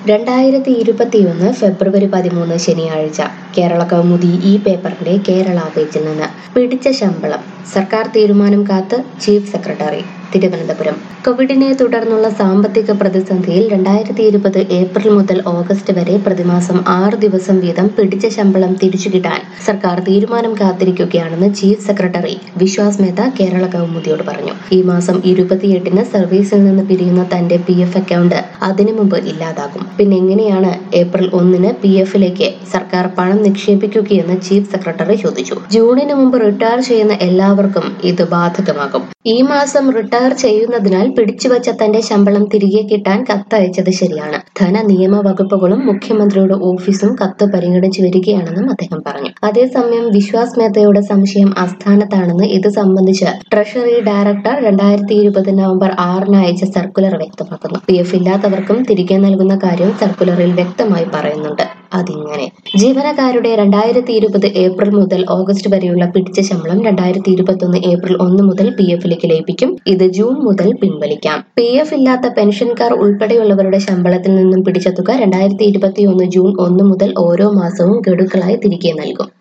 രണ്ടായിരത്തി ഇരുപത്തിയൊന്ന് ഫെബ്രുവരി പതിമൂന്ന് ശനിയാഴ്ച കേരള കൗമുദി ഈ പേപ്പറിന്റെ കേരള പേജിൽ നിന്ന് പിടിച്ച ശമ്പളം സർക്കാർ തീരുമാനം കാത്ത് ചീഫ് സെക്രട്ടറി തിരുവനന്തപുരം കോവിഡിനെ തുടർന്നുള്ള സാമ്പത്തിക പ്രതിസന്ധിയിൽ രണ്ടായിരത്തി ഇരുപത് ഏപ്രിൽ മുതൽ ഓഗസ്റ്റ് വരെ പ്രതിമാസം ആറ് ദിവസം വീതം പിടിച്ച ശമ്പളം തിരിച്ചു കിട്ടാൻ സർക്കാർ തീരുമാനം കാത്തിരിക്കുകയാണെന്ന് ചീഫ് സെക്രട്ടറി വിശ്വാസ് മേത്ത കേരള കൗമുദിയോട് പറഞ്ഞു ഈ മാസം ഇരുപത്തിയെട്ടിന് സർവീസിൽ നിന്ന് പിരിയുന്ന തന്റെ പി എഫ് അക്കൗണ്ട് അതിനു മുമ്പ് ഇല്ലാതാകും പിന്നെ എങ്ങനെയാണ് ഏപ്രിൽ ഒന്നിന് പി എഫിലേക്ക് സർക്കാർ പണം നിക്ഷേപിക്കുകയെന്ന് ചീഫ് സെക്രട്ടറി ചോദിച്ചു ജൂണിന് മുമ്പ് റിട്ടയർ ചെയ്യുന്ന എല്ലാവർക്കും ഇത് ബാധകമാകും ഈ മാസം റിട്ടയർ ചെയ്യുന്നതിനാൽ പിടിച്ചുവച്ച തന്റെ ശമ്പളം തിരികെ കിട്ടാൻ കത്തയച്ചത് ശരിയാണ് ധന നിയമ വകുപ്പുകളും മുഖ്യമന്ത്രിയുടെ ഓഫീസും കത്ത് പരിഗണിച്ചു വരികയാണെന്നും അദ്ദേഹം പറഞ്ഞു അതേസമയം വിശ്വാസ് മേത്തയുടെ സംശയം അസ്ഥാനത്താണെന്ന് ഇത് സംബന്ധിച്ച് ട്രഷറി ഡയറക്ടർ രണ്ടായിരത്തി ഇരുപത് നവംബർ ആറിന് അയച്ച സർക്കുലർ വ്യക്തമാക്കുന്നു പി എഫ് ഇല്ലാത്തവർക്കും തിരികെ നൽകുന്ന കാര്യം സർക്കുലറിൽ വ്യക്തമായി പറയുന്നുണ്ട് അതിങ്ങനെ ജീവനക്കാരുടെ രണ്ടായിരത്തി ഇരുപത് ഏപ്രിൽ മുതൽ ഓഗസ്റ്റ് വരെയുള്ള പിടിച്ച ശമ്പളം രണ്ടായിരത്തി ഇരുപത്തൊന്ന് ഏപ്രിൽ ഒന്ന് മുതൽ പി എഫിലേക്ക് ലയിപ്പിക്കും ഇത് ജൂൺ മുതൽ പിൻവലിക്കാം പി എഫ് ഇല്ലാത്ത പെൻഷൻകാർ ഉൾപ്പെടെയുള്ളവരുടെ ശമ്പളത്തിൽ നിന്നും പിടിച്ച തുക രണ്ടായിരത്തി ഇരുപത്തി ഒന്ന് ജൂൺ ഒന്ന് മുതൽ ഓരോ മാസവും ഗഡുക്കളായി തിരികെ നൽകും